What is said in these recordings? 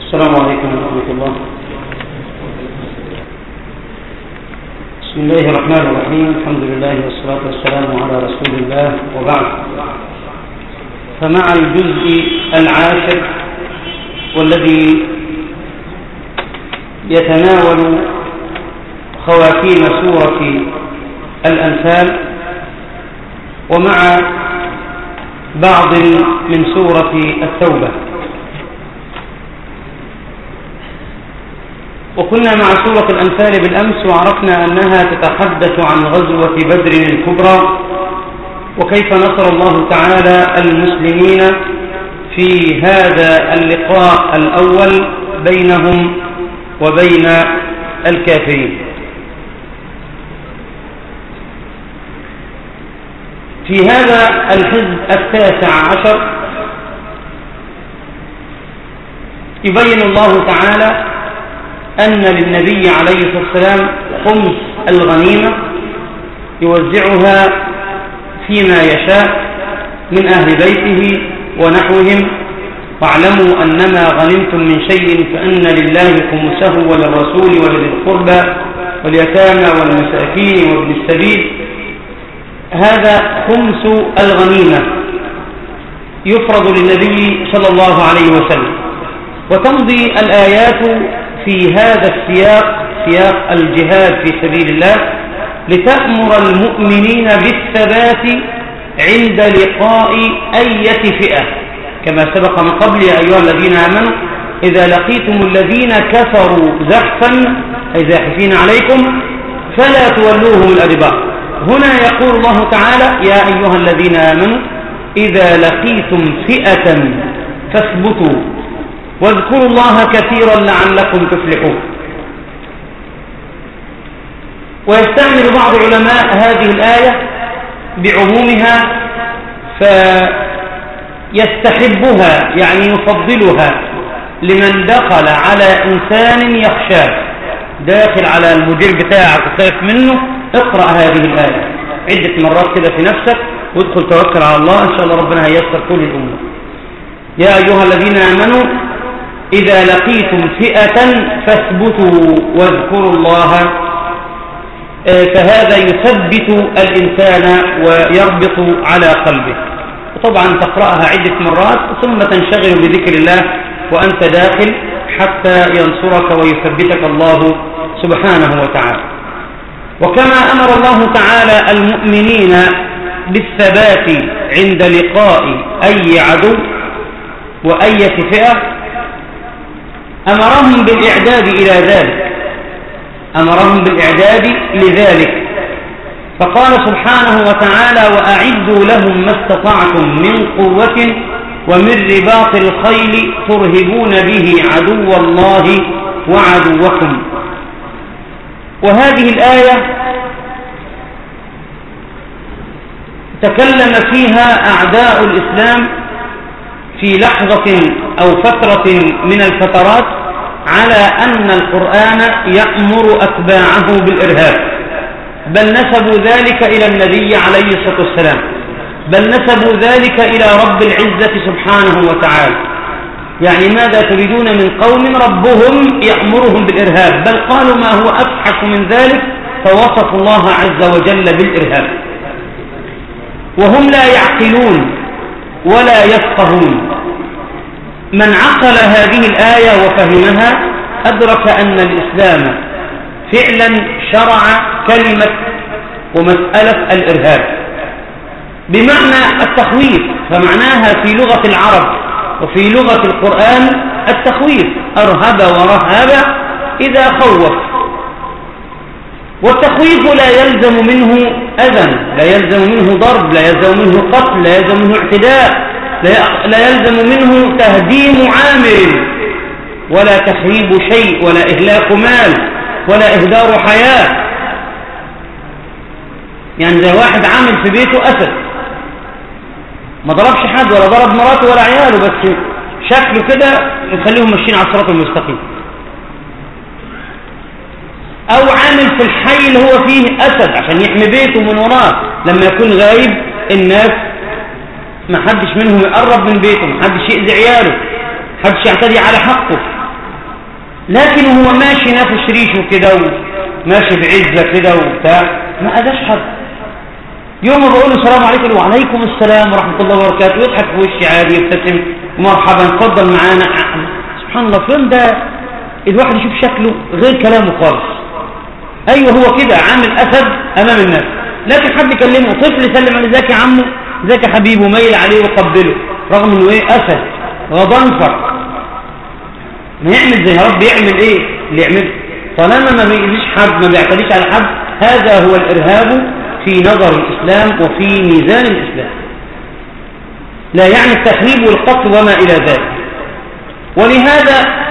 السلام عليكم ورحمة الله بسم الله الرحمن الرحيم الحمد لله والصلاة والسلام على رسول الله وبعد فمع الجزء العاشر والذي يتناول خواتيم سورة الأنفال ومع بعض من سورة التوبة وكنا مع سورة الأنفال بالأمس وعرفنا أنها تتحدث عن غزوة بدر الكبرى وكيف نصر الله تعالى المسلمين في هذا اللقاء الأول بينهم وبين الكافرين في هذا الحزب التاسع عشر يبين الله تعالى أن للنبي عليه الصلاة والسلام خمس الغنيمة يوزعها فيما يشاء من أهل بيته ونحوهم واعلموا أنما غنمتم من شيء فأن لله خمسه وللرسول ولذي القربى واليتامى والمساكين وابن السبيل هذا خمس الغنيمة يفرض للنبي صلى الله عليه وسلم وتمضي الآيات في هذا السياق سياق الجهاد في سبيل الله لتأمر المؤمنين بالثبات عند لقاء أية فئة كما سبق من قبل يا أيها الذين آمنوا إذا لقيتم الذين كفروا زحفا أي زاحفين عليكم فلا تولوهم الأدبار هنا يقول الله تعالى يا أيها الذين آمنوا إذا لقيتم فئة فاثبتوا واذكروا الله كثيرا لعلكم تفلحون ويستعمل بعض علماء هذه الآية بعمومها فيستحبها يعني يفضلها لمن دخل على إنسان يخشاه داخل على المدير بتاعك وخايف منه اقرأ هذه الآية عدة مرات كده في نفسك وادخل توكل على الله إن شاء الله ربنا هيسر كل الأمور يا أيها الذين آمنوا إذا لقيتم فئة فاثبتوا واذكروا الله فهذا يثبت الإنسان ويربط على قلبه وطبعا تقرأها عدة مرات ثم تنشغل بذكر الله وأنت داخل حتى ينصرك ويثبتك الله سبحانه وتعالى وكما أمر الله تعالى المؤمنين بالثبات عند لقاء أي عدو وأية فئة أمرهم بالإعداد إلى ذلك أمرهم بالإعداد لذلك فقال سبحانه وتعالى وأعدوا لهم ما استطعتم من قوة ومن رباط الخيل ترهبون به عدو الله وعدوكم وهذه الآية تكلم فيها أعداء الإسلام في لحظة أو فترة من الفترات على أن القرآن يأمر أتباعه بالإرهاب بل نسبوا ذلك إلى النبي عليه الصلاة والسلام بل نسبوا ذلك إلى رب العزة سبحانه وتعالى يعني ماذا تريدون من قوم ربهم يأمرهم بالإرهاب بل قالوا ما هو أفحش من ذلك فوصفوا الله عز وجل بالإرهاب وهم لا يعقلون ولا يفقهون من عقل هذه الآية وفهمها أدرك أن الإسلام فعلا شرع كلمة ومسألة الإرهاب بمعنى التخويف فمعناها في لغة العرب وفي لغة القرآن التخويف أرهب ورهب إذا خوف والتخويف لا يلزم منه أذى لا يلزم منه ضرب لا يلزم منه قتل لا يلزم منه اعتداء لا يلزم منه تهديم عامل ولا تخريب شيء ولا إهلاك مال ولا إهدار حياة يعني زي واحد عامل في بيته أسد ما ضربش حد ولا ضرب مراته ولا عياله بس شكله كده يخليهم ماشيين على الصراط المستقيم او عامل في الحي اللي هو فيه اسد عشان يحمي بيته من وراه لما يكون غايب الناس ما حدش منهم يقرب من بيته ما حدش يأذي عياله ما حدش يعتدي على حقه لكن هو ماشي نافش ريشه كده وماشي بعزة كده وبتاع ما أذاش حد يوم ما بقول له السلام عليكم وعليكم السلام ورحمة الله وبركاته يضحك في وشي عادي يبتسم مرحبا اتفضل معانا سبحان الله فين ده الواحد يشوف شكله غير كلامه خالص ايوه هو كده عامل اسد امام الناس لكن حد يكلمه طفل يسلم عليه ازيك يا عمو ازيك يا حبيبي وميل عليه وقبله رغم انه ايه اسد غضنفر ما يعمل زي رب يعمل ايه اللي يعمل طالما ما بيجيش حد ما بيعتديش على حد هذا هو الارهاب في نظر الاسلام وفي ميزان الاسلام لا يعني التخريب والقتل وما الى ذلك ولهذا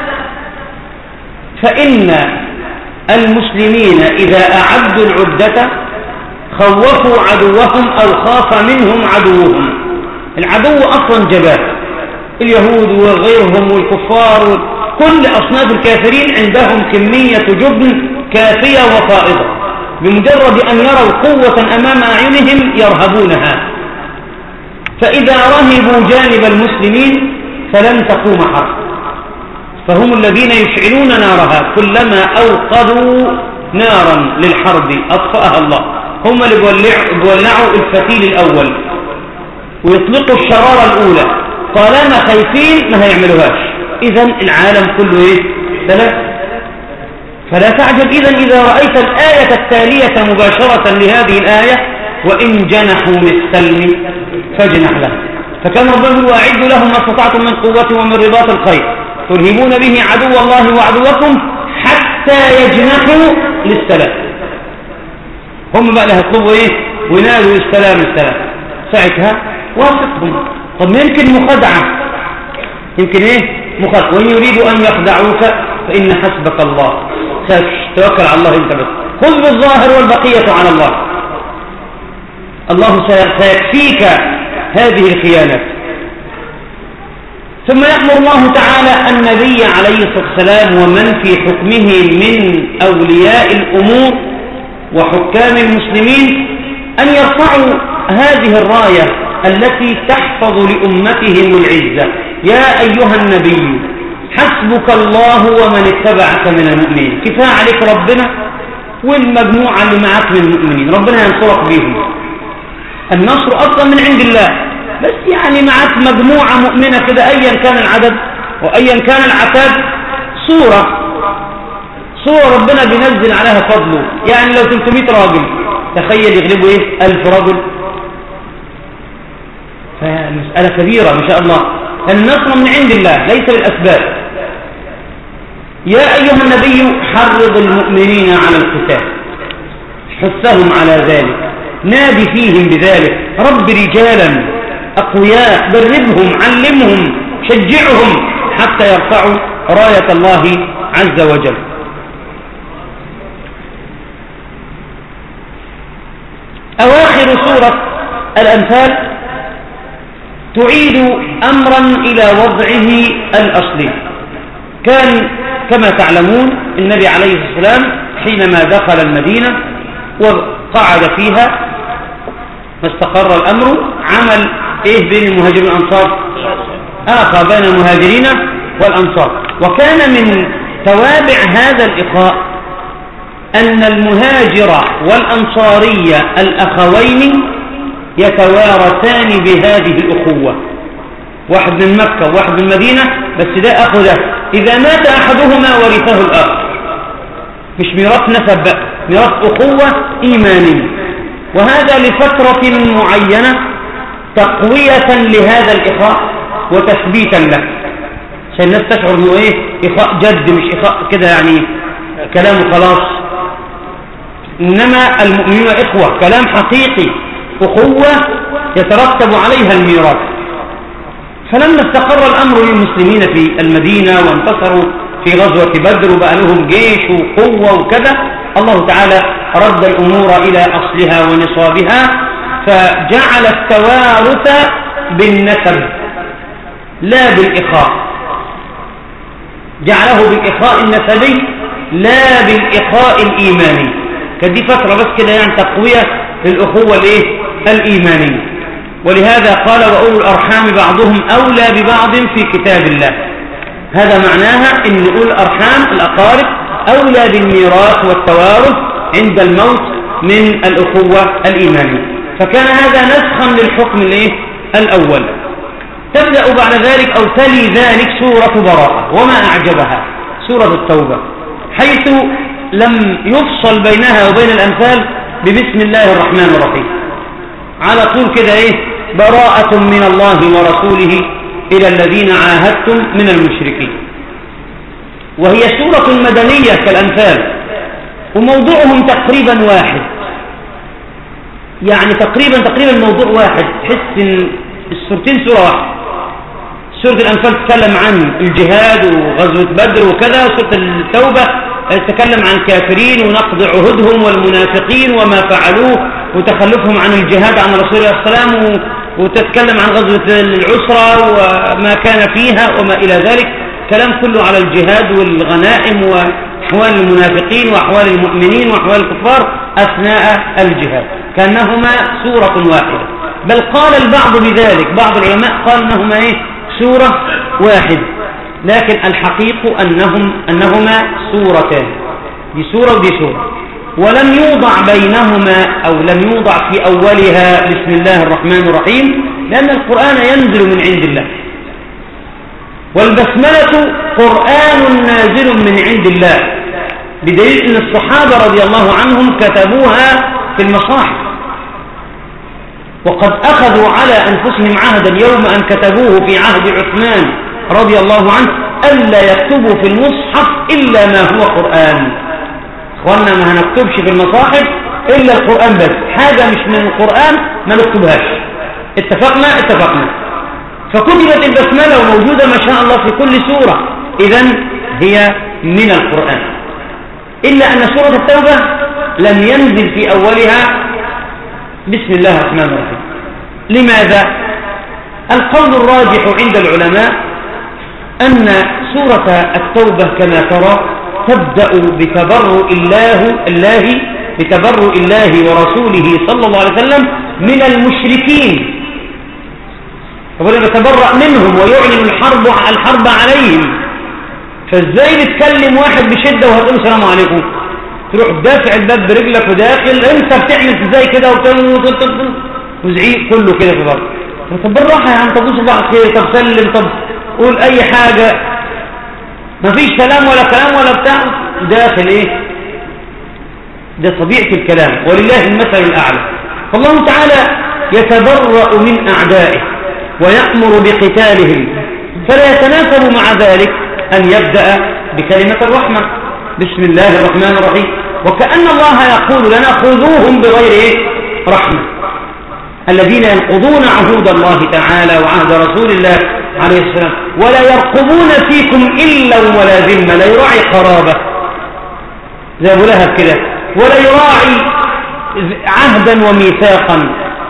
فإن المسلمين إذا أعدوا العدة خوفوا عدوهم أو خاف منهم عدوهم العدو أصلا جبال اليهود وغيرهم والكفار كل أصناف الكافرين عندهم كمية جبن كافية وفائضة بمجرد أن يروا قوة أمام أعينهم يرهبونها فإذا رهبوا جانب المسلمين فلن تقوم حرب فهم الذين يشعلون نارها كلما أوقدوا نارا للحرب أطفأها الله هم اللي بيولعوا الفتيل الأول ويطلقوا الشرارة الأولى طالما خايفين ما هيعملوهاش إذا العالم كله إيه ثلاث فلا تعجب إذا إذا رأيت الآية التالية مباشرة لهذه الآية وإن جنحوا للسلم فاجنح له فكان ربنا يقول وأعدوا لهم ما استطعتم من قوة ومن رباط الخير ترهبون به عدو الله وعدوكم حتى يجنحوا للسلام هم بقى اللي هيطلبوا ايه وينادوا السلام السلام ساعتها واثقهم طب يمكن مخدعة يمكن ايه مخدعة وإن يريدوا أن يخدعوك فإن حسبك الله توكل على الله انت بس خذ بالظاهر والبقية على الله الله سيكفيك هذه الخيانات ثم يأمر الله تعالى النبي عليه الصلاة والسلام ومن في حكمه من أولياء الأمور وحكام المسلمين أن يرفعوا هذه الراية التي تحفظ لأمتهم العزة يا أيها النبي حسبك الله ومن اتبعك من المؤمنين كفاء عليك ربنا والمجموعة اللي معك من المؤمنين ربنا ينصرك بهم النصر أصلا من عند الله بس يعني معك مجموعة مؤمنة كده أيا كان العدد وأيا كان العتاد صورة صورة ربنا بينزل عليها فضله يعني لو 300 راجل تخيل يغلبوا ايه 1000 رجل فمسألة كبيرة ما شاء الله النصر من عند الله ليس بالأسباب يا أيها النبي حرض المؤمنين على القتال حثهم على ذلك نادي فيهم بذلك رب رجالا أقوياء دربهم علمهم شجعهم حتى يرفعوا راية الله عز وجل أواخر سورة الأنفال تعيد أمرا إلى وضعه الأصلي كان كما تعلمون النبي عليه الصلاة والسلام حينما دخل المدينة وقعد فيها فاستقر الأمر عمل ايه بين المهاجرين والانصار اخى بين المهاجرين والانصار وكان من توابع هذا الاخاء ان المهاجر والانصاري الاخوين يتوارثان بهذه الاخوه واحد من مكه وواحد من المدينه بس ده اخو ده اذا مات احدهما ورثه الاخر مش ميراث نسب بقى ميراث اخوه ايمانيه وهذا لفتره معينه تقوية لهذا الإخاء وتثبيتا له عشان الناس تشعر انه ايه إخاء جد مش إخاء كده يعني كلام خلاص إنما المؤمنون إخوة كلام حقيقي أخوة يترتب عليها الميراث فلما استقر الأمر للمسلمين في المدينة وانتصروا في غزوة بدر وبقى لهم جيش وقوة وكذا الله تعالى رد الأمور إلى أصلها ونصابها فجعل التوارث بالنسب لا بالإخاء جعله بالإخاء النسبي لا بالإخاء الإيماني كدي فترة بس كده يعني تقوية للأخوة الإيه؟ الإيمانية ولهذا قال وأولو الأرحام بعضهم أولى ببعض في كتاب الله هذا معناها ان نقول أرحام الأقارب أولى بالميراث والتوارث عند الموت من الأخوة الإيمانية فكان هذا نسخا للحكم الايه الأول تبدأ بعد ذلك أو تلي ذلك سورة براءة وما أعجبها سورة التوبة حيث لم يفصل بينها وبين الأمثال ببسم الله الرحمن الرحيم على طول كده إيه براءة من الله ورسوله إلى الذين عاهدتم من المشركين وهي سورة مدنية كالأمثال وموضوعهم تقريبا واحد يعني تقريبا تقريبا موضوع واحد تحس ان السورتين سورة واحدة سورة الأنفال تتكلم عن الجهاد وغزوة بدر وكذا سورة التوبة تتكلم عن كافرين ونقض عهدهم والمنافقين وما فعلوه وتخلفهم عن الجهاد عن رسول الله صلى الله عليه وسلم وتتكلم عن غزوة العسرة وما كان فيها وما إلى ذلك كلام كله على الجهاد والغنائم وأحوال المنافقين وأحوال المؤمنين وأحوال الكفار أثناء الجهاد كأنهما سورة واحدة بل قال البعض بذلك بعض العلماء قال أنهما إيه سورة واحدة لكن الحقيق أنهم أنهما سورتان دي سورة ودي سورة ولم يوضع بينهما أو لم يوضع في أولها بسم الله الرحمن الرحيم لأن القرآن ينزل من عند الله والبسملة قرآن نازل من عند الله بدليل أن الصحابة رضي الله عنهم كتبوها في المصاحف وقد أخذوا على أنفسهم عهدا يوم أن كتبوه في عهد عثمان رضي الله عنه ألا يكتبوا في المصحف إلا ما هو قرآن إخواننا ما هنكتبش في المصاحف إلا القرآن بس حاجة مش من القرآن ما نكتبهاش اتفقنا اتفقنا فكتبت البسملة وموجودة ما شاء الله في كل سورة إذا هي من القرآن إلا أن سورة التوبة لم ينزل في أولها بسم الله الرحمن الرحيم لماذا القول الراجح عند العلماء أن سورة التوبة كما ترى تبدأ بتبرؤ الله الله بتبرؤ الله ورسوله صلى الله عليه وسلم من المشركين يقول يتبرأ منهم ويعلن الحرب الحرب عليهم فازاي نتكلم واحد بشدة وهتقول السلام عليكم تروح دافع الباب برجلك وداخل انت بتعمل ازاي كده وزعيق كله كده في الارض طب بالراحه يا عم طب صباح خير طب سلم طب قول اي حاجه مفيش كلام ولا كلام ولا بتاع داخل ايه ده طبيعه الكلام ولله المثل الاعلى فالله تعالى يتبرأ من اعدائه ويأمر بقتالهم فلا يتناسب مع ذلك ان يبدأ بكلمة الرحمة بسم الله الرحمن الرحيم وكأن الله يقول لنا خذوهم بغير إيه؟ رحمة الذين ينقضون عهود الله تعالى وعهد رسول الله عليه السلام ولا يرقبون فيكم إلا ولا ذمة لا يراعي قرابة زي أبو لهب كده ولا يراعي عهدا وميثاقا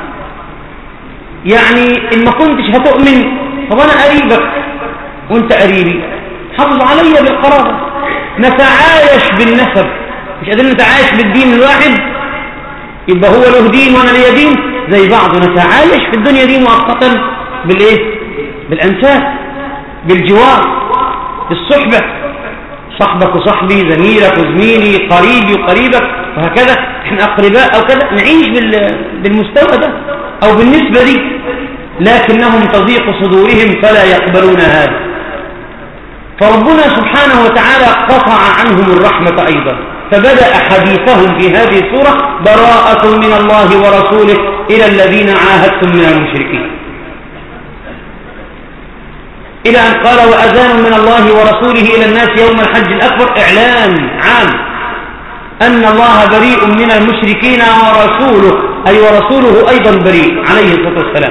يعني إن ما كنتش هتؤمن طب أنا قريبك وانت قريبي حافظ علي بالقرابة نتعايش بالنسب مش قادرين نتعايش بالدين الواحد يبقى هو له دين وانا ليا دين زي بعض نتعايش في الدنيا دي مؤقتا بالايه بالانساب بالجوار بالصحبه صاحبك وصاحبي زميلك وزميلي قريبي وقريبك وهكذا احنا اقرباء او كذا نعيش بالمستوى ده او بالنسبه دي لكنهم تضيق صدورهم فلا يقبلون هذا فربنا سبحانه وتعالى قطع عنهم الرحمة أيضا فبدأ حديثهم في هذه السورة براءة من الله ورسوله إلى الذين عاهدتم من المشركين إلى أن قال وأذان من الله ورسوله إلى الناس يوم الحج الأكبر إعلان عام أن الله بريء من المشركين ورسوله أي ورسوله أيضا بريء عليه الصلاة والسلام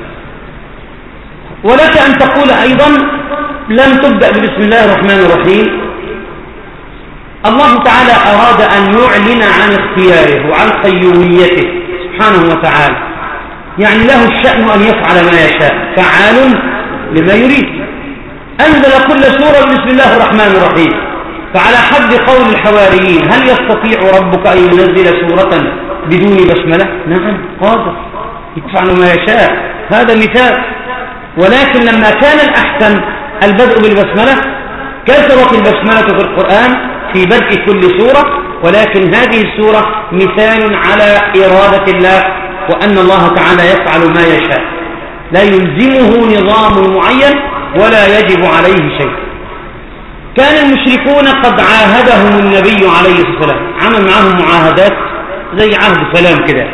ولك أن تقول أيضا لم تبدأ بسم الله الرحمن الرحيم الله تعالى أراد أن يعلن عن اختياره وعن قيوميته سبحانه وتعالى يعني له الشأن أن يفعل ما يشاء فعال لما يريد أنزل كل سورة بسم الله الرحمن الرحيم فعلى حد قول الحواريين هل يستطيع ربك أن ينزل سورة بدون بسملة نعم قادر يفعل ما يشاء هذا مثال ولكن لما كان الأحسن البدء بالبسملة كثرت البسملة في القرآن في بدء كل سورة ولكن هذه السورة مثال على إرادة الله وأن الله تعالى يفعل ما يشاء لا يلزمه نظام معين ولا يجب عليه شيء كان المشركون قد عاهدهم النبي عليه الصلاة والسلام عمل معهم معاهدات زي عهد سلام كده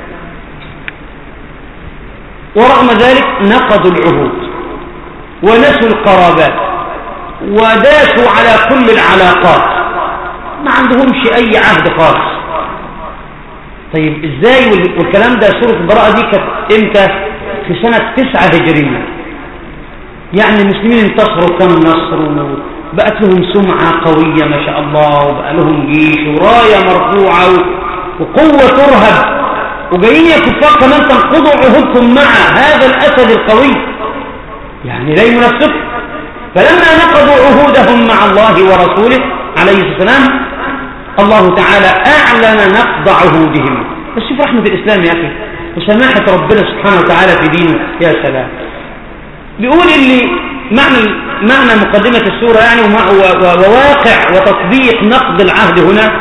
ورغم ذلك نقضوا العهود ونسوا القرابات وداسوا على كل العلاقات ما عندهمش أي عهد خاص طيب إزاي والكلام ده سورة البراءة دي كانت إمتى في سنة تسعة هجرية يعني المسلمين انتصروا كم نصر بقت لهم سمعة قوية ما شاء الله وبقى لهم جيش وراية مرفوعة وقوة ترهب وجايين يا كفار كمان تنقضوا عهودكم مع هذا الأسد القوي يعني لا ينافسكم فلما نقضوا عهودهم مع الله ورسوله عليه السلام الله تعالى أعلن نقض عهودهم بس شوف رحمة الإسلام يا أخي وسماحة ربنا سبحانه وتعالى في دينه يا سلام بيقول اللي معنى معنى مقدمة السورة يعني وواقع وتطبيق نقض العهد هنا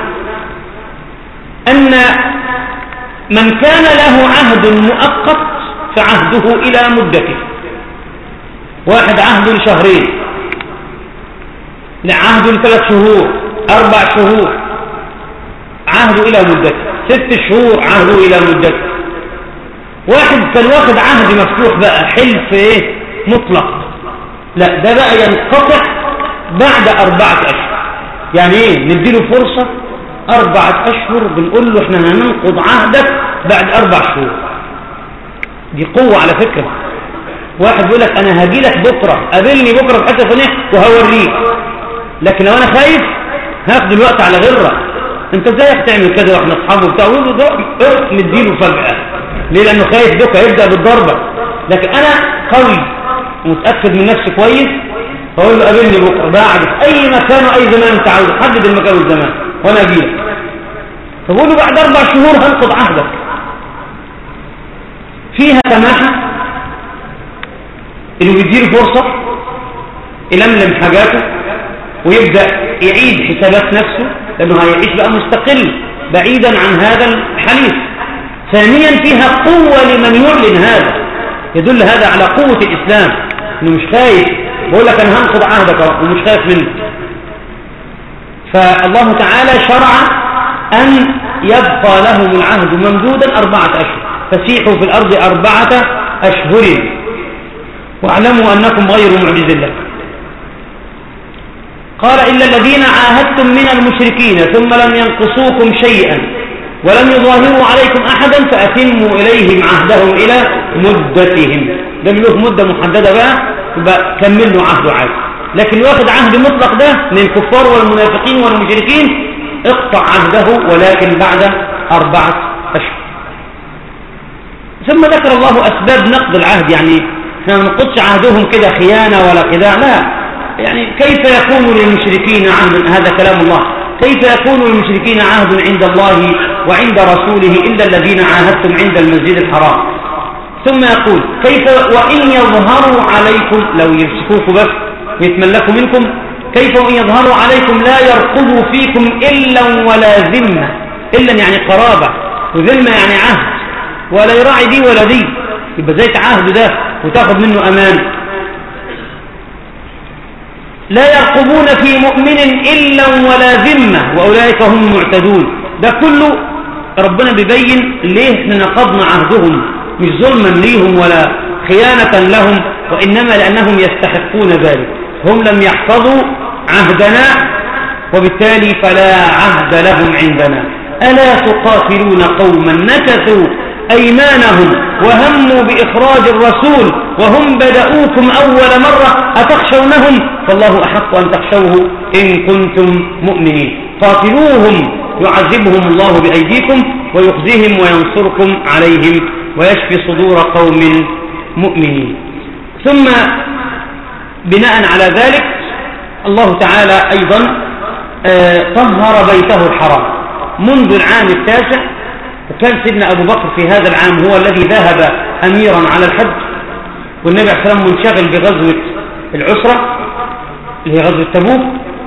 أن من كان له عهد مؤقت فعهده إلى مدته واحد عهد لشهرين لعهد لثلاث شهور أربع شهور عهده إلى مدته ست شهور عهده إلى مدته واحد كان واخد عهد مفتوح بقى حلف ايه مطلق لا ده بقى ينقطع بعد أربعة أشهر يعني ايه نديله فرصة أربعة أشهر بنقول له احنا هننقض عهدك بعد أربع شهور دي قوة على فكرة واحد بيقول لك أنا هاجي لك بكرة قابلني بكرة في حتة ثانية وهوريك لكن لو أنا خايف هاخد الوقت على غرة انت ازاي تعمل كده واحنا اصحابه وبتاع نديله فجأة ليه لانه خايف دوكا يبدأ بالضربة لكن انا قوي ومتأكد من نفسي كويس فاقول له قابلني بكرة بعد في اي مكان واي زمان انت عاوز حدد المكان والزمان وانا اجي لك فبقول له بعد اربع شهور هنقض عهدك فيها سماحة انه بيديله فرصة يلملم حاجاته ويبدأ يعيد حسابات نفسه لأنه هيعيش بقى مستقل بعيدا عن هذا الحليف ثانيا فيها قوة لمن يعلن هذا يدل هذا على قوة الإسلام انه مش خايف بقول لك انا هنقض عهدك ومش خايف منك فالله تعالى شرع أن يبقى لهم العهد ممدودا أربعة أشهر فسيحوا في الأرض أربعة أشهر واعلموا أنكم غير معجز الله قال إلا الذين عاهدتم من المشركين ثم لم ينقصوكم شيئا ولم يظاهروا عليكم أحدا فأتموا إليهم عهدهم إلى مدتهم ده له مدة محددة بقى يبقى كمل له عهده عادي لكن واخد عهد مطلق ده من الكفار والمنافقين والمشركين اقطع عهده ولكن بعد أربعة أشهر ثم ذكر الله أسباب نقض العهد يعني احنا ما نقضش عهدهم كده خيانة ولا خداع لا يعني كيف يكون للمشركين عهد هذا كلام الله كيف يكون للمشركين عهد عند الله وعند رسوله إلا الذين عاهدتم عند المسجد الحرام ثم يقول كيف وإن يظهروا عليكم لو يمسكوكم بس ويتملكوا منكم كيف وإن يظهروا عليكم لا يرقبوا فيكم إلا ولا ذمة إلا يعني قرابة وذمة يعني عهد ولا يراعي دي ولا دي يبقى زي تعهد ده وتاخذ منه أمان لا يرقبون في مؤمن إلا ولا ذمة وأولئك هم المعتدون ده كله ربنا بيبين ليه احنا نقضنا عهدهم مش ظلما ليهم ولا خيانة لهم وإنما لأنهم يستحقون ذلك هم لم يحفظوا عهدنا وبالتالي فلا عهد لهم عندنا ألا تقاتلون قوما نكثوا أيمانهم وهموا بإخراج الرسول وهم بدأوكم أول مرة أتخشونهم فالله أحق أن تخشوه إن كنتم مؤمنين قاتلوهم يعذبهم الله بأيديكم ويخزيهم وينصركم عليهم ويشفي صدور قوم مؤمنين ثم بناء على ذلك الله تعالى أيضا آه، طهر بيته الحرام منذ العام التاسع وكان سيدنا أبو بكر في هذا العام هو الذي ذهب أميرا على الحج والنبي عليه الصلاة والسلام منشغل بغزوة العسرة اللي هي غزوة تبوك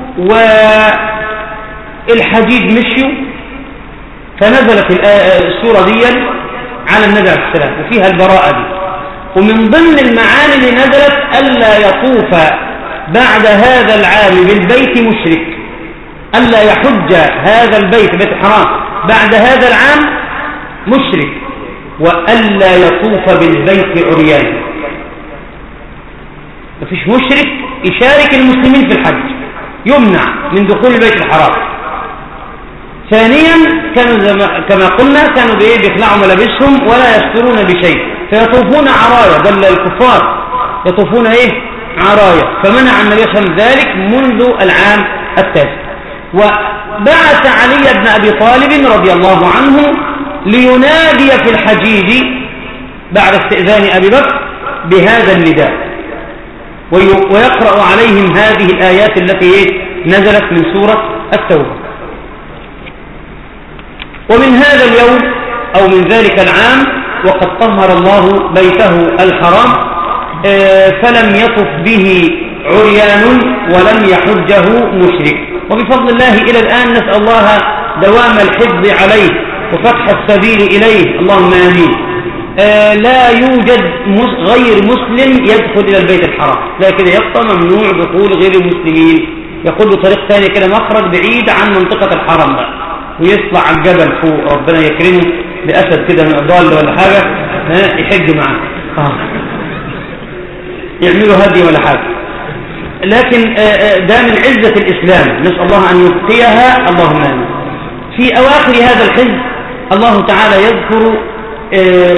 والحديد مشيوا فنزلت السورة دي على النبي عليه السلام وفيها البراءة دي ومن ضمن المعاني اللي نزلت ألا يطوف بعد هذا العام بالبيت مشرك ألا يحج هذا البيت بيت الحرام بعد هذا العام مشرك وألا يطوف بالبيت عريان مفيش مشرك يشارك المسلمين في الحج يمنع من دخول البيت الحرام ثانيا كانوا كما قلنا كانوا بيخلعوا ملابسهم ولا يسترون بشيء فيطوفون عرايا بل الكفار يطوفون ايه عرايا فمنع النبي صلى الله عليه وسلم ذلك منذ العام التاسع وبعث علي بن أبي طالب رضي الله عنه لينادي في الحجيج بعد استئذان أبي بكر بهذا النداء ويقرأ عليهم هذه الآيات التي نزلت من سورة التوبة ومن هذا اليوم أو من ذلك العام وقد طهر الله بيته الحرام آه، فلم يطف به عريان ولم يحجه مشرك وبفضل الله إلى الآن نسأل الله دوام الحفظ عليه وفتح السبيل إليه اللهم آمين آه لا يوجد غير مسلم يدخل إلى البيت الحرام لا كده يبقى ممنوع دخول غير المسلمين يقول بطريق ثاني كده مخرج بعيد عن منطقة الحرم بقى ويطلع على الجبل فوق ربنا يكرمه بأسد كده من ضال ولا حاجة ها يحج معاه آه. يعملوا هدي ولا حاجة لكن آه، آه، ده من عزة الإسلام نسأل الله أن يبقيها اللهم آمين في أواخر هذا الحزب الله تعالى يذكر آه،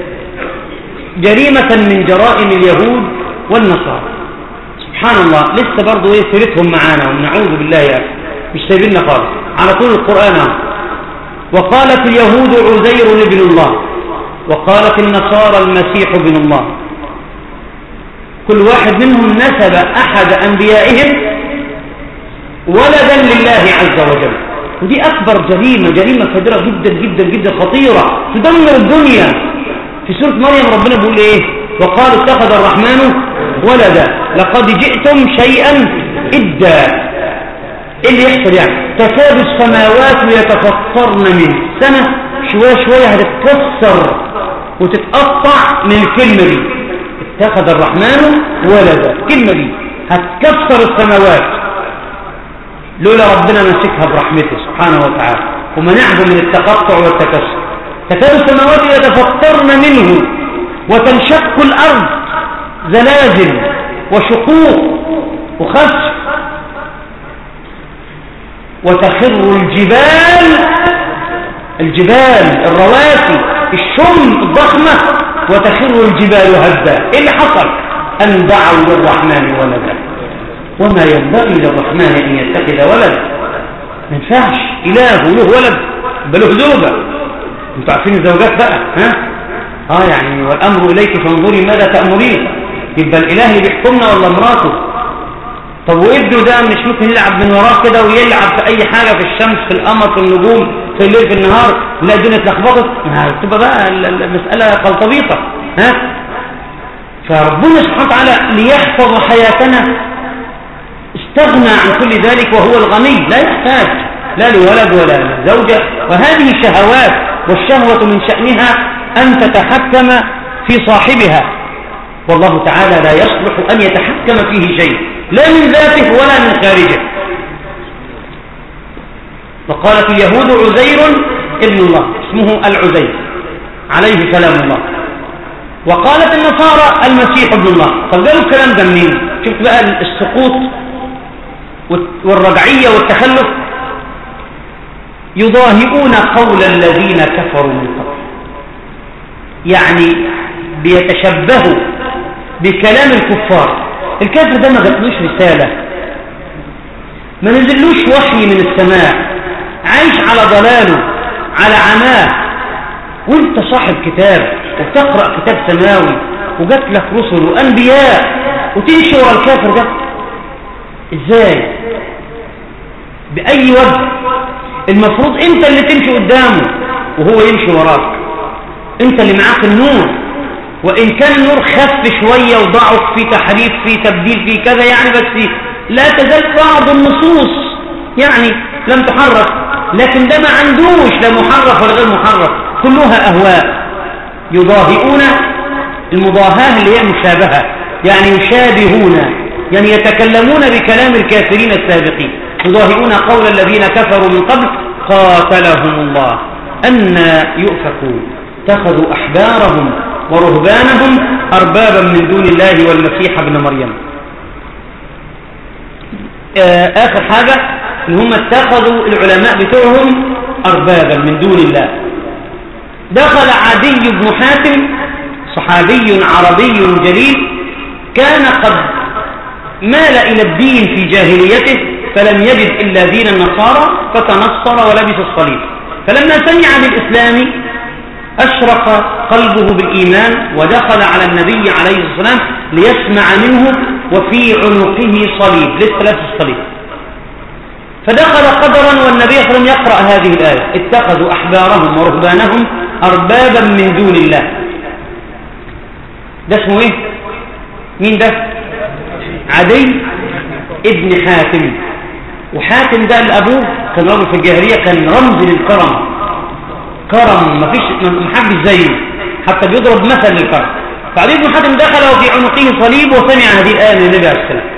جريمة من جرائم اليهود والنصارى سبحان الله لسه برضو ايه سيرتهم معانا ونعوذ بالله يا مش سايبيننا خالص على طول القرآن وقالت اليهود عزير ابن الله وقالت النصارى المسيح ابن الله كل واحد منهم نسب أحد أنبيائهم ولدا لله عز وجل ودي أكبر جريمة جريمة كبيرة جدا جدا جدا خطيرة تدمر الدنيا في سورة مريم ربنا بيقول إيه وقال اتخذ الرحمن ولدا لقد جئتم شيئا إدا إيه اللي يحصل يعني تكاد السماوات يتفطرن منه سنة شوية شوية هتتكسر وتتقطع من الكلمة دي اتخذ الرحمن ولدا الكلمة دي هتكسر السماوات لولا ربنا مسكها برحمته سبحانه وتعالى ومنعه من التقطع والتكسر تكاد السماوات يتفطرن منه وتنشق الأرض زلازل وشقوق وخسف وتخر الجبال الجبال الرواسي الشم الضخمة وتخر الجبال هدا ايه اللي حصل ان دعوا للرحمن ولدا وما ينبغي للرحمن ان يتخذ ولد ما ينفعش اله له ولد بل له زوجه انتوا عارفين الزوجات بقى ها اه يعني والامر اليك فانظري ماذا تامرين يبقى الاله اللي بيحكمنا ولا مراته طب وابنه ده مش ممكن يلعب من وراه كده ويلعب في اي حاجه في الشمس في القمر في النجوم في الليل في النهار لا الدنيا اتلخبطت تبقى بقى المسألة خلطبيطة ها فربنا سبحانه وتعالى ليحفظ حياتنا استغنى عن كل ذلك وهو الغني لا يحتاج لا لولد ولا لزوجة وهذه شهوات والشهوة من شأنها أن تتحكم في صاحبها والله تعالى لا يصلح أن يتحكم فيه شيء لا من ذاته ولا من خارجه وقالت اليهود عزير ابن الله اسمه العزير عليه سلام الله وقالت النصارى المسيح ابن الله طب قالوا الكلام ده منين شفت بقى السقوط والرجعية والتخلف يضاهئون قول الذين كفروا من قبل يعني بيتشبهوا بكلام الكفار الكافر ده ما جاتلوش رسالة ما نزلوش وحي من السماء عايش على ضلاله على عماه وانت صاحب كتاب وتقرأ كتاب سماوي وجات لك رسل وأنبياء وتمشي ورا الكافر ده ازاي بأي وجه المفروض انت اللي تمشي قدامه وهو يمشي وراك انت اللي معاك النور وإن كان النور خف شوية وضعف في تحريف في تبديل في كذا يعني بس لا تزال بعض النصوص يعني لم تحرف لكن ده ما عندوش لا محرف ولا غير محرف كلها أهواء يضاهئون المضاهاة اللي هي مشابهة يعني يشابهون يعني يتكلمون بكلام الكافرين السابقين يضاهئون قول الذين كفروا من قبل قاتلهم الله أن يؤفكون اتخذوا أحبارهم ورهبانهم أربابا من دون الله والمسيح ابن مريم آه، آخر حاجة إن هم اتخذوا العلماء بتوعهم أربابا من دون الله دخل عدي بن حاتم صحابي عربي جليل كان قد مال إلى الدين في جاهليته فلم يجد إلا دين النصارى فتنصر ولبس الصليب فلما سمع بالإسلام أشرق قلبه بالإيمان ودخل على النبي عليه الصلاة والسلام ليسمع منه وفي عنقه صليب لسه لابس الصليب فدخل قدرا والنبي صلى الله عليه وسلم يقرأ هذه الآية اتخذوا أحبارهم ورهبانهم أربابا من دون الله ده اسمه ايه مين ده عدي ابن حاتم وحاتم ده الأبوه كان رجل في الجاهلية كان رمز للكرم كرم ما فيش ما حدش زيه حتى بيضرب مثل للكرم فعلي بن حاتم دخل وفي عنقه صليب وسمع هذه الآية من النبي عليه السلام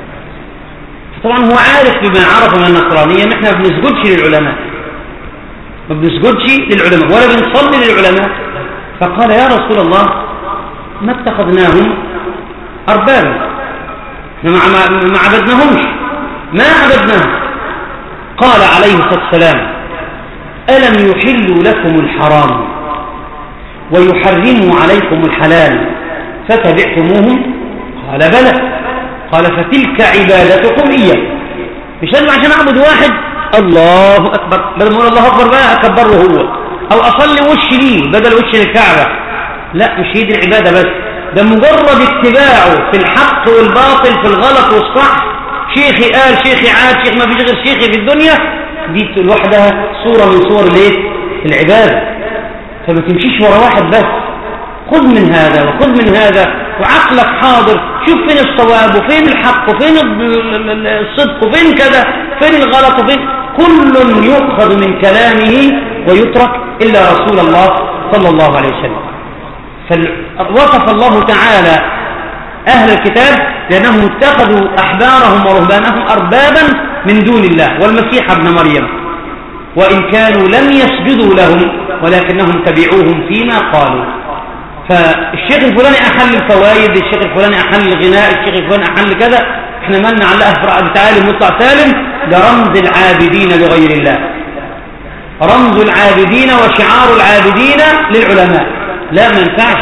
طبعا هو عارف بما عرف من النصرانية ان احنا ما بنسجدش للعلماء ما بنسجدش للعلماء ولا بنصلي للعلماء فقال يا رسول الله ما اتخذناهم أربابا احنا ما عبدناهمش ما عبدناهم قال عليه الصلاة والسلام ألم يحلوا لكم الحرام ويحرموا عليكم الحلال فتبعتموهم قال بلى قال فتلك عبادتكم إياه مش لازم عشان أعبد واحد الله أكبر بدل ما أقول الله أكبر بقى أكبره هو أو أصلي وش ليه بدل وش للكعبة لا مش هي دي العبادة بس ده مجرد اتباعه في الحق والباطل في الغلط والصح شيخي قال شيخي عاد شيخ ما فيش غير شيخي في الدنيا دي لوحدها صورة من صور الايه العبادة فما تمشيش ورا واحد بس خذ من هذا وخذ من هذا وعقلك حاضر شوف فين الصواب وفين الحق وفين الصدق وفين كذا فين الغلط وفين كل يؤخذ من كلامه ويترك إلا رسول الله صلى الله عليه وسلم فوصف الله تعالى أهل الكتاب لأنهم اتخذوا أحبارهم ورهبانهم أربابا من دون الله والمسيح ابن مريم وإن كانوا لم يسجدوا لهم ولكنهم تبعوهم فيما قالوا فالشيخ الفلاني أحل الفوائد الشيخ الفلاني أحل الغناء الشيخ الفلاني أحل كذا احنا ما نعلقها في رأى تعالي مطلع سالم ده رمز العابدين لغير الله رمز العابدين وشعار العابدين للعلماء لا ما ينفعش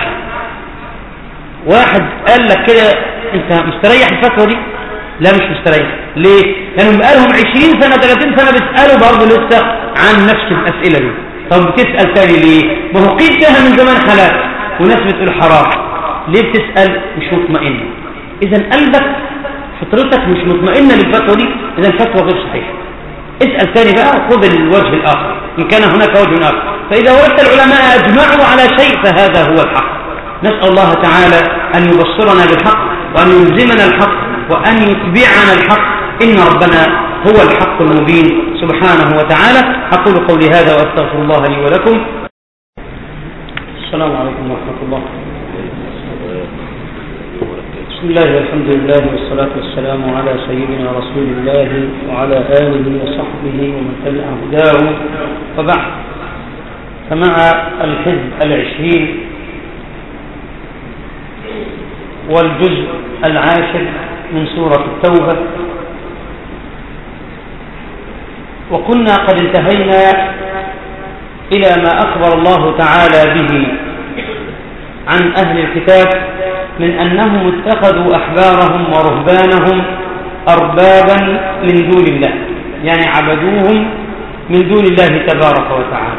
واحد قال لك كده انت مستريح الفتوى دي لا مش مستريح ليه لانهم بقالهم 20 سنه 30 سنه بيسالوا برضه لسه عن نفس الاسئله دي طب بتسال تاني ليه ما هو قيل فيها من زمان حالات وناس بتقول حرام ليه بتسال مش مطمئن اذا قلبك فطرتك مش مطمئنه للفتوى دي اذا الفتوى غير صحيحه اسال تاني بقى وخذ الوجه الاخر ان كان هناك وجه اخر فاذا وجدت العلماء اجمعوا على شيء فهذا هو الحق نسال الله تعالى ان يبصرنا بالحق وان يلزمنا الحق وأن يتبعنا الحق إن ربنا هو الحق المبين سبحانه وتعالى أقول قولي هذا وأستغفر الله لي ولكم السلام عليكم ورحمة الله بسم الله والحمد لله والصلاة والسلام على سيدنا رسول الله وعلى آله وصحبه ومن تبع هداه وبعد فمع الحزب العشرين والجزء العاشر من سورة التوبة وكنا قد انتهينا إلى ما أخبر الله تعالى به عن أهل الكتاب من أنهم اتخذوا أحبارهم ورهبانهم أربابا من دون الله يعني عبدوهم من دون الله تبارك وتعالى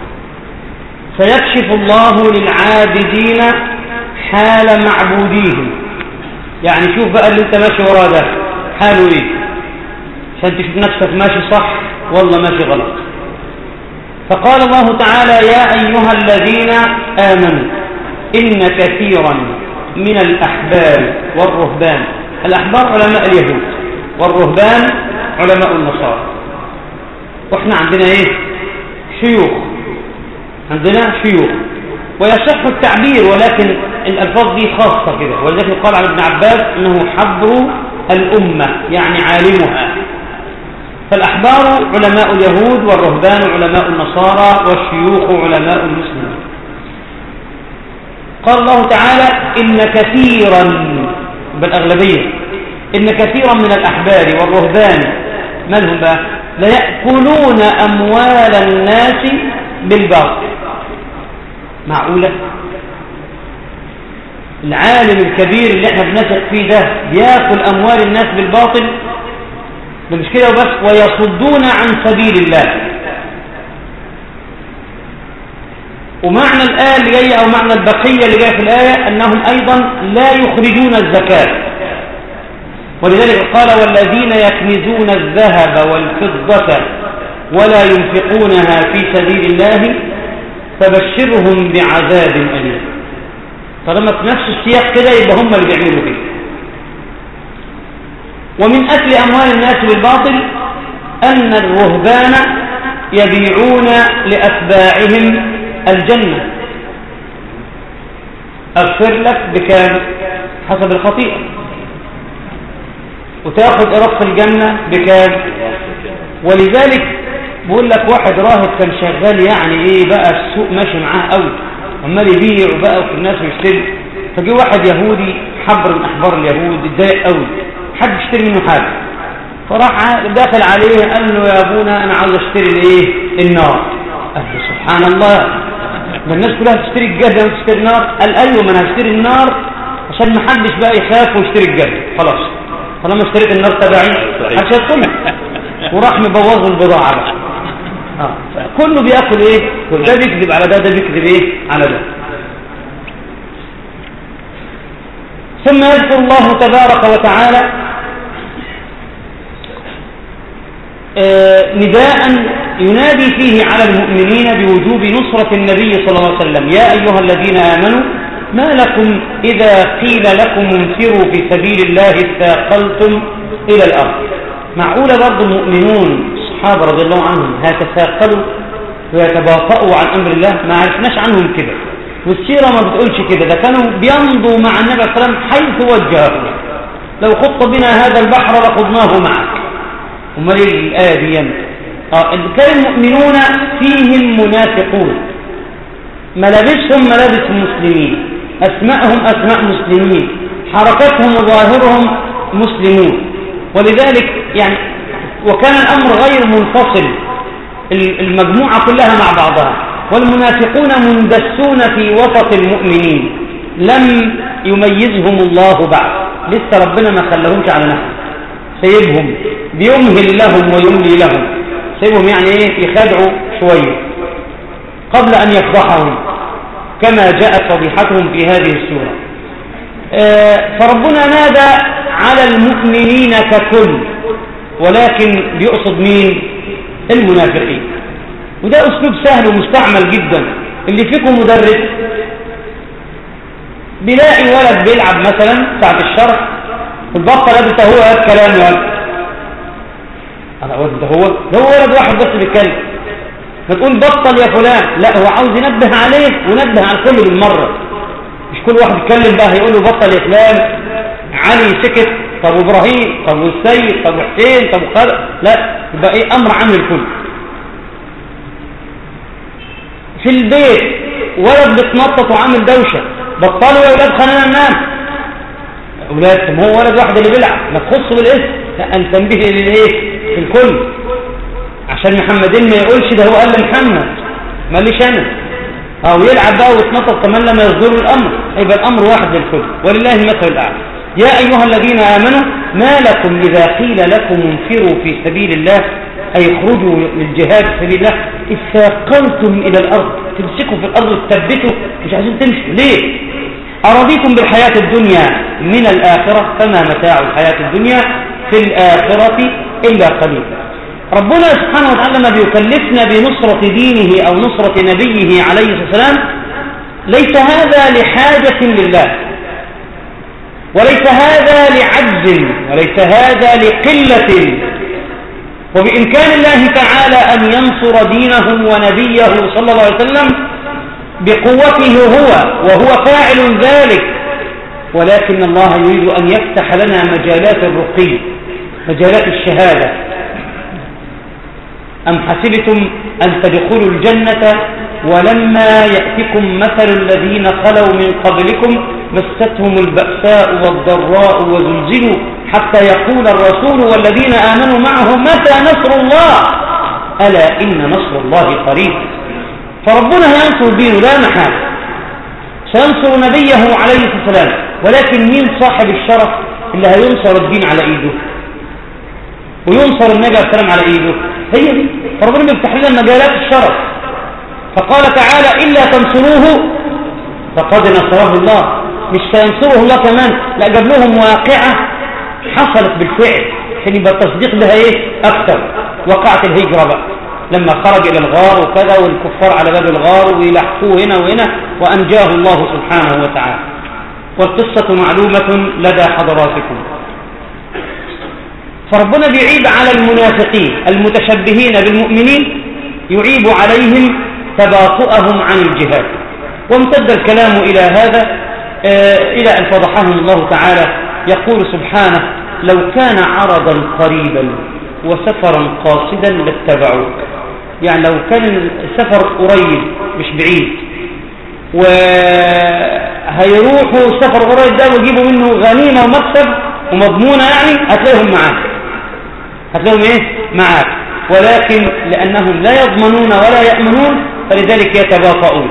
فيكشف الله للعابدين حال معبوديهم يعني شوف بقى اللي انت ماشي وراه ده حاله ايه عشان تشوف نفسك ماشي صح والله ماشي غلط فقال الله تعالى يا أيها الذين آمنوا إن كثيرا من الأحبار والرهبان الأحبار علماء اليهود والرهبان علماء النصارى واحنا عندنا ايه شيوخ عندنا شيوخ ويصح التعبير ولكن الألفاظ دي خاصة كده ولذلك قال عن ابن عباس أنه حبر الأمة يعني عالمها فالأحبار علماء اليهود والرهبان علماء النصارى والشيوخ علماء المسلمين قال الله تعالى إن كثيرا بالأغلبية إن كثيرا من الأحبار والرهبان من هم بقى ليأكلون أموال الناس بالباطل معقولة العالم الكبير اللي احنا بنثق فيه ده بياكل أموال الناس بالباطل ده مش كده وبس ويصدون عن سبيل الله ومعنى الآية اللي جاية أو معنى البقية اللي جاية في الآية أنهم أيضا لا يخرجون الزكاة ولذلك قال والذين يكنزون الذهب والفضة ولا ينفقونها في سبيل الله فبشرهم بعذاب أليم طالما في نفس السياق كده يبقى هم اللي بيعملوا كده ومن أكل أموال الناس بالباطل أن الرهبان يبيعون لأتباعهم الجنة أغفر لك بكام حسب الخطيئة وتاخد إرق الجنة بكام ولذلك بقول لك واحد راهب كان شغال يعني ايه بقى السوق ماشي معاه قوي عمال يبيع وبقى وفي الناس يشتري فجي واحد يهودي حبر من احبار اليهود اتضايق قوي حد يشتري منه حاجه فراح داخل عليه قال له يا ابونا انا عاوز اشتري الايه النار قال له سبحان الله ده الناس كلها تشتري الجنه وتشتري النار قال ايوه ما انا هشتري النار عشان ما حدش بقى يخاف ويشتري الجنه خلاص طالما اشتريت النار تبعي محدش هيدخلها وراح مبوظ البضاعه بقى آه. كله بياكل ايه ده بيكذب على ده ده بيكذب ايه على ده ثم يذكر الله تبارك وتعالى آه نداء ينادي فيه على المؤمنين بوجوب نصرة النبي صلى الله عليه وسلم يا أيها الذين آمنوا ما لكم إذا قيل لكم انفروا في سبيل الله استاقلتم إلى الأرض معقولة برضو المؤمنون الصحابة رضي الله عنهم هيتثاقلوا ويتباطؤوا عن أمر الله ما عرفناش عنهم كده والسيرة ما بتقولش كده ده كانوا بيمضوا مع النبي صلى الله عليه وسلم حيث وجهه لو خط بنا هذا البحر لخضناه معك امال ايه الآية دي اه كان المؤمنون فيهم منافقون ملابسهم ملابس المسلمين أسماءهم أسماء مسلمين حركتهم وظاهرهم مسلمون ولذلك يعني وكان الأمر غير منفصل المجموعة كلها مع بعضها والمنافقون مندسون في وسط المؤمنين لم يميزهم الله بعد لسه ربنا ما خلهمش على نفسه سيبهم بيمهل لهم ويملي لهم سيبهم يعني ايه يخدعوا شوية قبل أن يفضحهم كما جاءت فضيحتهم في هذه السورة آه فربنا نادى على المؤمنين ككل ولكن بيقصد مين المنافقين وده أسلوب سهل ومستعمل جدا اللي فيكم مدرس بيلاقي ولد بيلعب مثلا ساعة الشرح البطة لابسة هو هذا كلام ولد أنا أقول ده هو ده هو ولد واحد بس بيتكلم فتقول بطل يا فلان لا هو عاوز ينبه عليه ونبه على الكل بالمرة مش كل واحد يتكلم بقى هيقول له بطل يا فلان علي سكت طب ابراهيم طب والسيد طب حسين طب خالد لا يبقى ايه امر عام للكل في البيت ولد بتنطط وعامل دوشه بطلوا يا اولاد خلينا ننام اولاد ما هو ولد واحد اللي بيلعب ما تخصه بالاسم لا ان تنبه للايه في الكل عشان محمدين ما يقولش ده هو قال لمحمد ما ليش انا او يلعب بقى ويتنطط كمان لما يصدر الامر يبقى الامر واحد للكل ولله المثل الاعلى يا أيها الذين آمنوا ما لكم إذا قيل لكم انفروا في سبيل الله أي اخرجوا للجهاد في سبيل الله اثاقلتم إلى الأرض تمسكوا في الأرض وتثبتوا مش عايزين تمشوا ليه أرضيتم بالحياة الدنيا من الآخرة فما متاع الحياة الدنيا في الآخرة إلا قليل ربنا سبحانه وتعالى ما بيكلفنا بنصرة دينه أو نصرة نبيه عليه الصلاة والسلام ليس هذا لحاجة لله وليس هذا لعجز وليس هذا لقلة وبإمكان الله تعالى أن ينصر دينه ونبيه صلى الله عليه وسلم بقوته هو وهو فاعل ذلك ولكن الله يريد أن يفتح لنا مجالات الرقي مجالات الشهادة أم حسبتم أن تدخلوا الجنة ولما يأتكم مثل الذين خلوا من قبلكم مستهم البأساء والضراء وزلزلوا حتى يقول الرسول والذين آمنوا معه متى نصر الله ألا إن نصر الله قريب فربنا ينصر دينه لا محال سينصر نبيه عليه الصلاة والسلام ولكن مين صاحب الشرف اللي هينصر الدين على ايده وينصر النبي عليه السلام على ايده هي دي فربنا بيفتح لنا مجالات الشرف فقال تعالى إلا تنصروه فقد نصره الله مش سينصره الله كمان لا جاب لهم واقعة حصلت بالفعل عشان يبقى التصديق بها ايه اكثر وقعت الهجرة بقى لما خرج الى الغار وكذا والكفار على باب الغار ويلحقوه هنا وهنا وانجاه الله سبحانه وتعالى والقصة معلومة لدى حضراتكم فربنا بيعيب على المنافقين المتشبهين بالمؤمنين يعيب عليهم تباطؤهم عن الجهاد وامتد الكلام إلى هذا آه، إلى أن فضحهم الله تعالى يقول سبحانه لو كان عرضا قريبا وسفرا قاصدا لاتبعوك يعني لو كان السفر قريب مش بعيد وهيروحوا السفر قريب ده ويجيبوا منه غنيمة ومكسب ومضمونة يعني هتلاقيهم معاك هتلاقيهم ايه معاك ولكن لأنهم لا يضمنون ولا يأمنون فلذلك يتباطؤون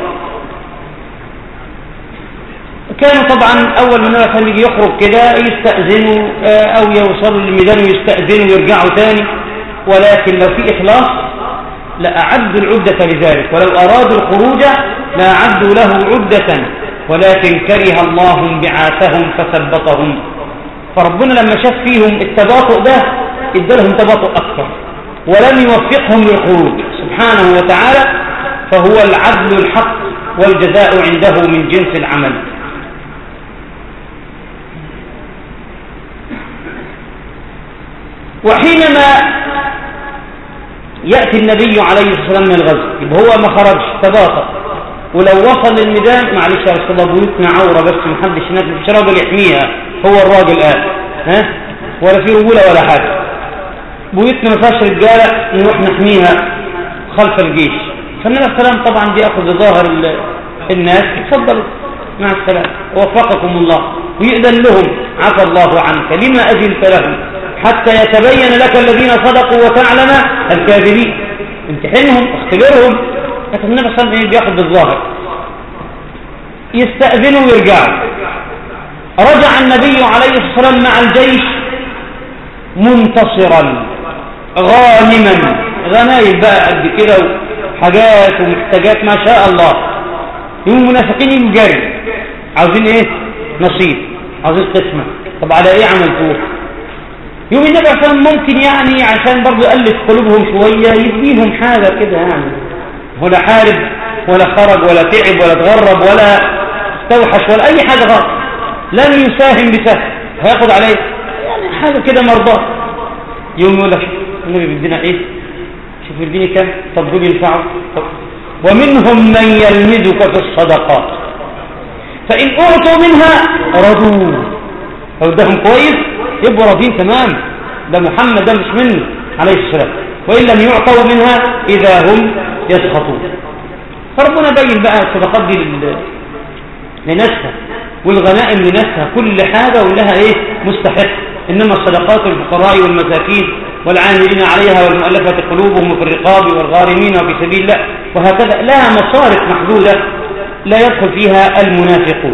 كانوا طبعا أول ما النبي يجي يخرج كده يستأذنوا آه، أو يوصلوا للميدان ويستأذنوا ويرجعوا تاني ولكن لو في إخلاص لأعدوا العدة لذلك ولو أرادوا الخروج لأعدوا له عدة ولكن كره الله انبعاثهم فثبطهم فربنا لما شاف فيهم التباطؤ ده ادالهم تباطؤ أكثر ولم يوفقهم للخروج سبحانه وتعالى فهو العدل الحق والجزاء عنده من جنس العمل وحينما يأتي النبي عليه الصلاة والسلام من الغزو يبقى هو ما خرجش تباطأ ولو وصل للميدان معلش يا رسول الله بيوتنا عورة بس محدش هناك مفيش راجل يحميها هو الراجل قال ها ولا في رجولة ولا حاجة بيوتنا ما فيهاش رجالة نروح نحميها خلف الجيش فالنبي عليه السلام طبعا بياخذ ظاهر الناس اتفضلوا مع السلامة وفقكم الله ويأذن لهم عفى الله عنك لما أذنت لهم حتى يتبين لك الذين صدقوا وتعلم الكاذبين امتحنهم اختبرهم لكن النبي صلى الله عليه وسلم بياخذ بالظاهر يستأذنوا ويرجعوا رجع النبي عليه الصلاة والسلام مع الجيش منتصرا غانما غنايم بقى قد كده حاجات ومحتاجات ما شاء الله يوم المنافقين يجوا جري عاوزين ايه نصيب عاوزين قسمة طب على ايه عملتوه يوم النبي عشان ممكن يعني عشان برضه يألف قلوبهم شوية يديهم حاجة كده يعني ولا حارب ولا خرج ولا تعب ولا تغرب ولا استوحش ولا اي حاجة غلط لن يساهم بسهل هياخد عليه يعني حاجة كده مرضاه يوم يقول لك النبي بيدينا ايه شوف يديني كم طب دول ينفعوا ومنهم من يلمزك في الصدقات فإن أعطوا منها رضوا لو ادهم كويس يبقوا راضين تمام ده محمد ده مش منه عليه السلام وإن لم يعطوا منها إذا هم يسخطون فربنا بين بقى الصدقات دي لنفسها والغنائم لنفسها كل حاجة ولها ايه مستحق إنما الصدقات للفقراء والمساكين والعاملين عليها والمؤلفة قلوبهم في الرقاب والغارمين وفي سبيل الله وهكذا لها مصارف محدودة لا يدخل فيها المنافقون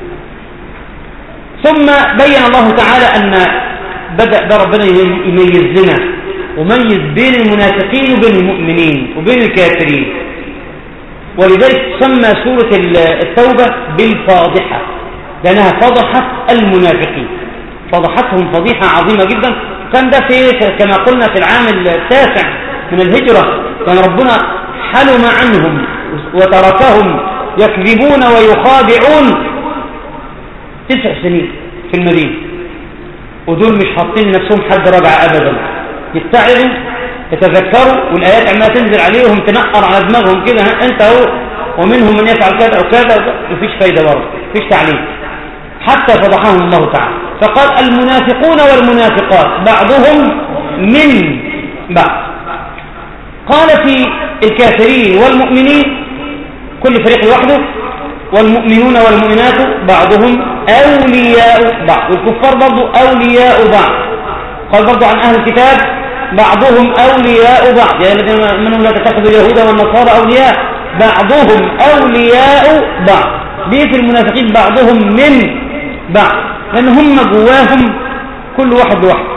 ثم بين الله تعالى أن بدأ ده ربنا يميز لنا وميز بين المنافقين وبين المؤمنين وبين الكافرين ولذلك سمى سورة التوبة بالفاضحة لأنها فضحت المنافقين فضحتهم فضيحة عظيمة جدا كان ده في كما قلنا في العام التاسع من الهجرة كان ربنا حلم عنهم وتركهم يكذبون ويخادعون تسع سنين في المدينة ودول مش حاطين لنفسهم حد رجع أبدا يتعظوا يتذكروا والآيات عمالة تنزل عليهم تنقر على دماغهم كده أنت هو ومنهم من يفعل كذا أو كذا مفيش فايدة برضه مفيش تعليم حتى فضحهم الله تعالى فقال المنافقون والمنافقات بعضهم من بعض قال في الكافرين والمؤمنين كل فريق لوحده والمؤمنون والمؤمنات بعضهم أولياء بعض والكفار برضو أولياء بعض قال برضو عن أهل الكتاب بعضهم أولياء بعض يعني الذين منهم لا تتخذوا اليهود والنصارى أولياء بعضهم أولياء بعض ليه في المنافقين بعضهم من بعض لأن هم جواهم كل واحد لوحده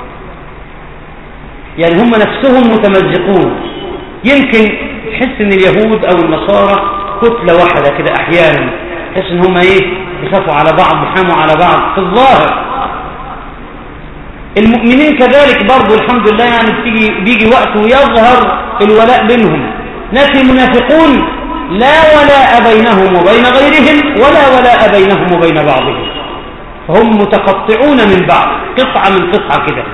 يعني هم نفسهم متمزقون يمكن تحس ان اليهود او النصارى كتلة واحدة كده احيانا تحس ان هم ايه يخافوا على بعض يحاموا على بعض في الظاهر المؤمنين كذلك برضو الحمد لله يعني بيجي, بيجي وقت ويظهر الولاء بينهم ناس المنافقون لا ولاء بينهم وبين غيرهم ولا ولاء بينهم وبين بعضهم فهم متقطعون من بعض قطعة من قطعة كده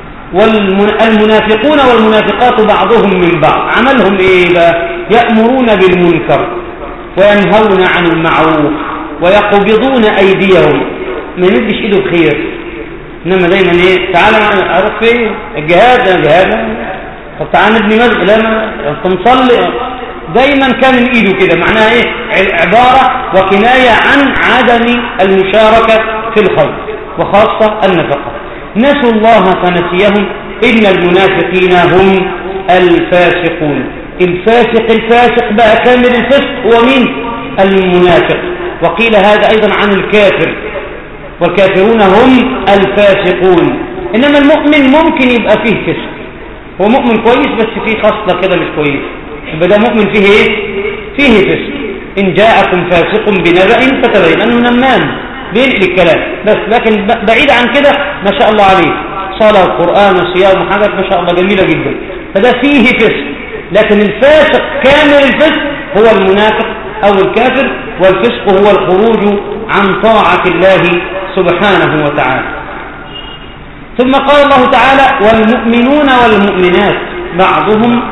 والمنافقون والمنافقات بعضهم من بعض عملهم ايه بقى يأمرون بالمنكر وينهون عن المعروف ويقبضون ايديهم ما يمدش ايده بخير انما دايما ايه تعالى اروح فين الجهاد الجهاد طب تعالى نبني مسجد لا انت مصلي دايما كان من ايده كده معناها ايه عبارة وكناية عن عدم المشاركة في الخير وخاصة النفقة نسوا الله فنسيهم إن المنافقين هم الفاسقون الفاسق الفاسق بقى كامل الفسق هو مين المنافق وقيل هذا أيضا عن الكافر والكافرون هم الفاسقون إنما المؤمن ممكن يبقى فيه فسق هو مؤمن كويس بس فيه خصلة كده مش كويس يبقى ده مؤمن فيه ايه فيه فسق إن جاءكم فاسق بنبأ فتبين أنه نمان بينقل الكلام بس لكن بعيد عن كده ما شاء الله عليه صلاة وقرآن وصيام وحاجات ما شاء الله جميلة جدا فده فيه فسق لكن الفاسق كامل الفسق هو المنافق أو الكافر والفسق هو الخروج عن طاعة الله سبحانه وتعالى ثم قال الله تعالى والمؤمنون والمؤمنات بعضهم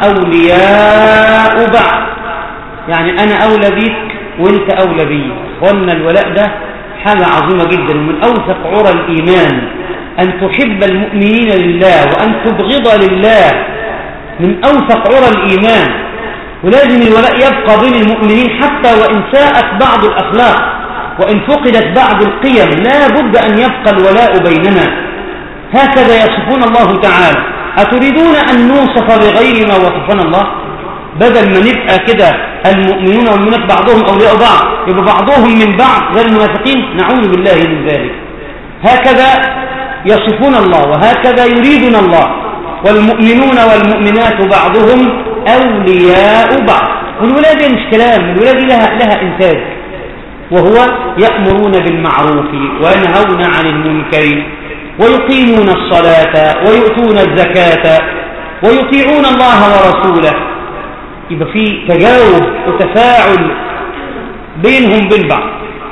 أولياء بعض يعني أنا أولى بيك وانت أولى بي قلنا الولاء ده حاجة عظيمة جدا ومن أوثق عرى الإيمان أن تحب المؤمنين لله وأن تبغض لله من أوثق عرى الإيمان ولازم الولاء يبقى بين المؤمنين حتى وإن ساءت بعض الأخلاق وإن فقدت بعض القيم لا بد أن يبقى الولاء بيننا هكذا يصفون الله تعالى أتريدون أن نوصف بغير ما وصفنا الله بدل ما نبقى كده المؤمنون والمؤمنات بعضهم أولياء بعض يبقى بعضهم من بعض زي المنافقين نعوذ بالله من ذلك هكذا يصفون الله وهكذا يريدنا الله والمؤمنون والمؤمنات بعضهم أولياء بعض والولادة مش كلام الولادة لها, لها إنتاج وهو يأمرون بالمعروف وينهون عن المنكر ويقيمون الصلاة ويؤتون الزكاة ويطيعون الله ورسوله يبقى في تجاوب وتفاعل بينهم بين بعض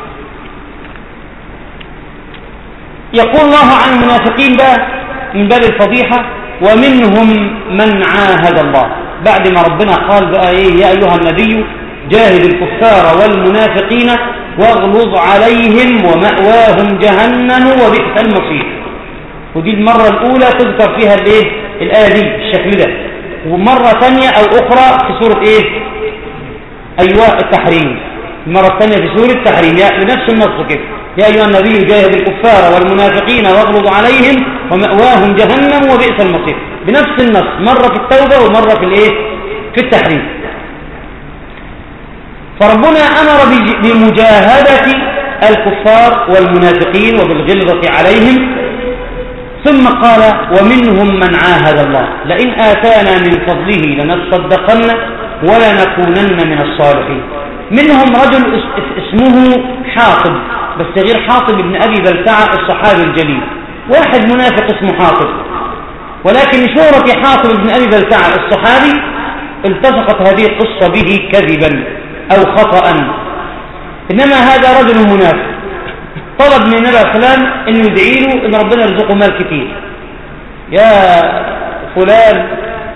يقول الله عن المنافقين بقى من باب الفضيحة ومنهم من عاهد الله بعد ما ربنا قال بقى ايه يا ايها النبي جاهد الكفار والمنافقين واغلظ عليهم ومأواهم جهنم وبئس المصير ودي المرة الأولى تذكر فيها الايه الآية دي بالشكل ده ومرة ثانية أو أخرى في سورة إيه أيوة التحريم المرة الثانية في سورة التحريم بنفس النص كده يا أيها النبي جاهد الكفار والمنافقين واغلظ عليهم ومأواهم جهنم وبئس المصير بنفس النص مرة في التوبة ومرة في الإيه في التحريم فربنا أمر بمجاهدة الكفار والمنافقين وبالغلظة عليهم ثم قال ومنهم من عاهد الله لئن آتانا من فضله لنصدقن ولنكونن من الصالحين منهم رجل اسمه حاطب بس غير حاطب ابن أبي بلتعة الصحابي الجليل واحد منافق اسمه حاطب ولكن لشهرة حاطب ابن أبي بلتعة الصحابي التصقت هذه القصة به كذبا أو خطأ إنما هذا رجل منافق طلب من النبي عليه السلام انه يدعي له ان ربنا يرزقه مال كتير يا فلان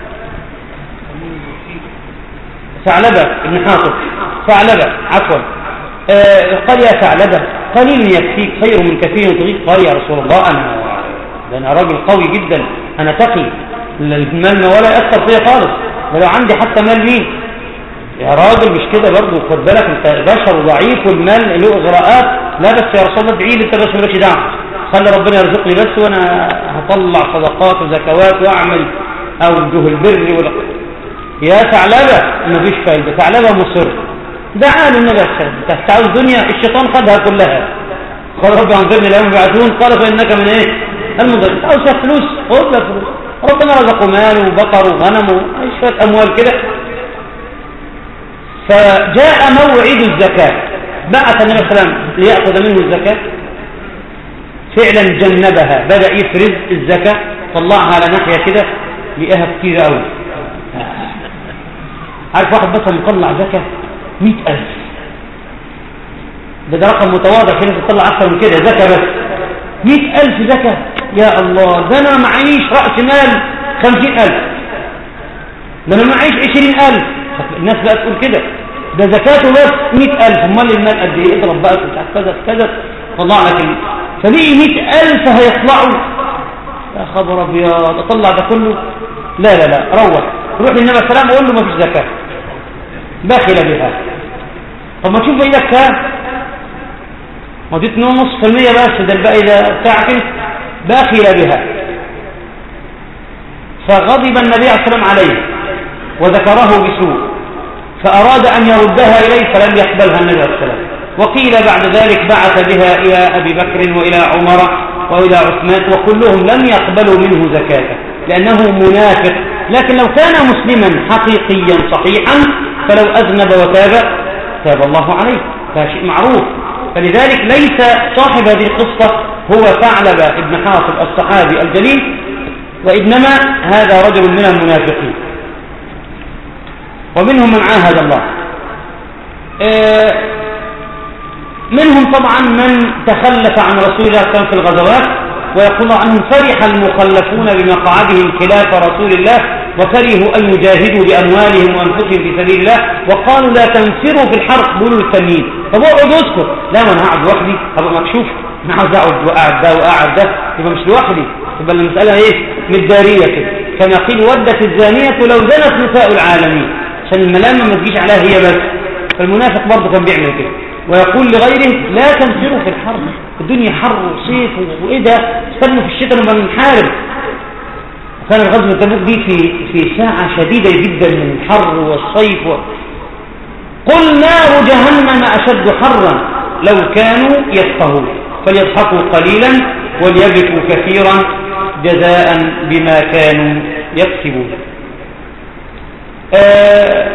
ثعلبة ابن حاطب ثعلبة عفوا آه قال يا ثعلبة قليل يكفيك خير من كثير تضيق قال يا رسول الله أنا أنا راجل قوي جدا أنا تقي المال ما ولا يأثر فيا خالص ولو عندي حتى مال مين يا راجل مش كده برضه خد بالك انت بشر ضعيف والمال له اغراءات لا بس يا رسول الله ادعي لي انت بس مالكش دعوه خلي ربنا يرزقني بس وانا هطلع صدقات وزكوات واعمل اوجه البر ولا يا ثعلبه مفيش فايده ثعلبه مصر دعا له النبي صلى الله عليه تعال الدنيا الشيطان خدها كلها قال رب انظرني لهم يبعثون قال فانك من ايه المضل عاوز فلوس خد لك فلوس ربنا رزقه مال وبقر وغنم وشويه اموال كده فجاء موعد الزكاه بعث النبي صلى الله عليه وسلم لياخذ منه الزكاه فعلا جنبها بدا يفرز الزكاه طلعها على ناحيه كده لقاها كتير قوي عارف واحد مثلا مطلع زكاه 100000 ده ده رقم متواضع في ناس تطلع اكثر من كده زكاه بس 100000 زكاه يا الله ده انا معيش راس مال 50000 ده انا معيش 20000 الناس بقى تقول كده ده زكاته بس 100000 امال المال قد ايه اضرب بقى مش عارف كذا كذا طلع لك فليه 100000 هيطلعوا يا خبر ابيض اطلع ده كله لا لا لا روح روح للنبي صلى الله عليه وسلم وقول له ما فيش زكاه بخل بها طب ما تشوف ايدك كام ما دي 2.5% بس ده الباقي ده بتاعك انت بخل بها فغضب النبي عليه السلام عليه وذكره بسوء فأراد أن يردها إليه فلم يقبلها النبي عليه السلام وقيل بعد ذلك بعث بها إلى أبي بكر وإلى عمر وإلى عثمان وكلهم لم يقبلوا منه زكاته لأنه منافق لكن لو كان مسلما حقيقيا صحيحا فلو أذنب وتاب تاب الله عليه هذا شيء معروف فلذلك ليس صاحب هذه القصة هو ثعلب ابن حاطب الصحابي الجليل وإنما هذا رجل من المنافقين ومنهم من عاهد الله منهم طبعا من تخلف عن رسول الله صلى الله عليه وسلم في الغزوات ويقول عنهم فرح المخلفون بمقعدهم خلاف رسول الله وكرهوا أن يجاهدوا بأموالهم وأنفسهم في سبيل الله وقالوا لا تنفروا في الحرق قولوا التمييز طب اقعد اسكت لا ما انا هقعد لوحدي هبقى مكشوف انا عاوز اقعد واقعد ده واقعد ده يبقى مش لوحدي يبقى المسألة ايه متدارية كده كما قيل ودت الزانية لو زنت نساء العالمين عشان الملامة ما تجيش عليها هي بس فالمنافق برضه كان بيعمل كده ويقول لغيره لا تنفروا في الحرب الدنيا حر وصيف وايه ده استنوا في الشتاء لما بنحارب وكان الغزو تبوك دي في في ساعة شديدة جدا من الحر والصيف و... قل نار جهنم أشد حرا لو كانوا يفقهون فليضحكوا قليلا وليبكوا كثيرا جزاء بما كانوا يكسبون آه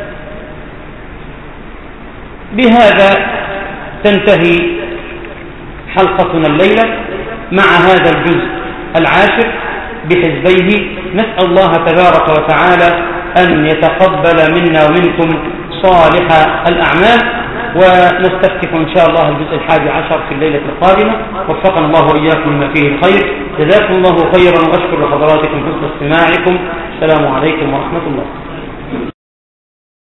بهذا تنتهي حلقتنا الليلة مع هذا الجزء العاشر بحزبيه نسأل الله تبارك وتعالى أن يتقبل منا ومنكم صالح الأعمال ونستفتح إن شاء الله الجزء الحادي عشر في الليلة القادمة وفقنا الله وإياكم لما فيه الخير جزاكم الله خيرا وأشكر لحضراتكم حسن استماعكم السلام عليكم ورحمة الله